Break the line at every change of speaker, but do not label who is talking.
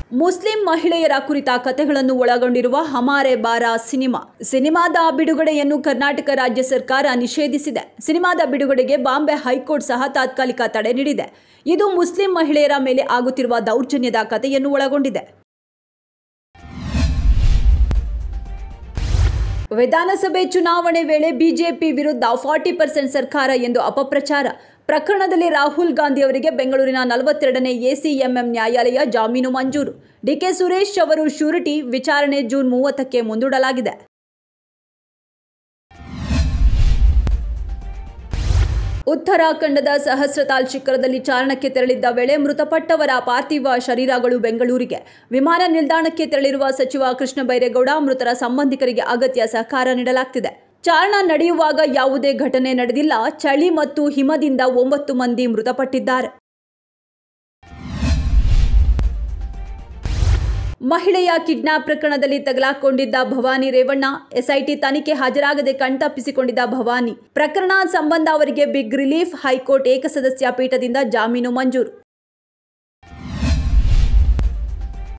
Muslim ಮಹಿಳೆಯರ ಕುರಿತ ಕಥೆಗಳನ್ನು ಒಳಗೊಂಡಿರುವ ಹಮಾರೆ ಬಾರಾ ಸಿನಿಮಾ ಸಿನಿಮಾದ ಬಿಡುಗಡೆಯನ್ನು ಕರ್ನಾಟಕ ರಾಜ್ಯ ಸರ್ಕಾರ ನಿಷೇಧಿಸಿದೆ ಸಿನಿಮಾದ ಬಿಡುಗಡೆಗೆ ಬಾಂಬೆ ಹೈಕೋರ್ಟ್ ಸಹ ತಾತ್ಕಾಲಿಕ ತಡೆ ನೀಡಿದೆ ಇದು ಮುಸ್ಲಿಂ ಮಹಿಳೆಯರ ಮೇಲೆ ಆಗುತ್ತಿರುವ ದೌರ್ಜನ್ಯದ ಕಥೆಯನ್ನು ಒಳಗೊಂಡಿದೆ ವಿಧಾನಸಭೆ ಚುನಾವಣೆ ವೇಳೆ ಬಿಜೆಪಿ ವಿರುದ್ಧ ಫಾರ್ಟಿ ಪರ್ಸೆಂಟ್ ಸರ್ಕಾರ ಎಂದು ಅಪಪ್ರಚಾರ ಪ್ರಕರಣದಲ್ಲಿ ರಾಹುಲ್ ಗಾಂಧಿ ಅವರಿಗೆ ಬೆಂಗಳೂರಿನ ನಲವತ್ತೆರಡನೇ ಎಸಿಎಂಎಂ ನ್ಯಾಯಾಲಯ ಜಾಮೀನು ಮಂಜೂರು ಡಿಕೆ ಸುರೇಶ್ ಅವರು ಶ್ಯೂರಿಟಿ ವಿಚಾರಣೆ ಜೂನ್ ಮೂವತ್ತಕ್ಕೆ ಮುಂದೂಡಲಾಗಿದೆ ಉತ್ತರಾಖಂಡದ ಸಹಸ್ರತಾಲ್ ಶಿಖರದಲ್ಲಿ ಚಾರಣಕ್ಕೆ ತೆರಳಿದ್ದ ವೇಳೆ ಮೃತಪಟ್ಟವರ ಪಾರ್ಥಿವ ಶರೀರಗಳು ಬೆಂಗಳೂರಿಗೆ ವಿಮಾನ ನಿಲ್ದಾಣಕ್ಕೆ ತೆರಳಿರುವ ಸಚಿವ ಕೃಷ್ಣ ಬೈರೇಗೌಡ ಮೃತರ ಸಂಬಂಧಿಕರಿಗೆ ಅಗತ್ಯ ಸಹಕಾರ ನೀಡಲಾಗ್ತಿದೆ ಚಾರಣ ನಡೆಯುವಾಗ ಯಾವುದೇ ಘಟನೆ ನಡೆದಿಲ್ಲ ಚಳಿ ಮತ್ತು ಹಿಮದಿಂದ ಒಂಬತ್ತು ಮಂದಿ ಮೃತಪಟ್ಟಿದ್ದಾರೆ ಮಹಿಳೆಯ ಕಿಡ್ನಾಪ್ ಪ್ರಕರಣದಲ್ಲಿ ತಗಲಾಕೊಂಡಿದ್ದ ಭವಾನಿ ರೇವಣ್ಣ ಎಸ್ಐಟಿ ತನಿಖೆ ಹಾಜರಾಗದೆ ಕಣ್ತಪ್ಪಿಸಿಕೊಂಡಿದ್ದ ಭವಾನಿ ಪ್ರಕರಣ ಸಂಬಂಧ ಅವರಿಗೆ ಬಿಗ್ ರಿಲೀಫ್ ಹೈಕೋರ್ಟ್ ಏಕಸದಸ್ಯ ಪೀಠದಿಂದ ಜಾಮೀನು ಮಂಜೂರು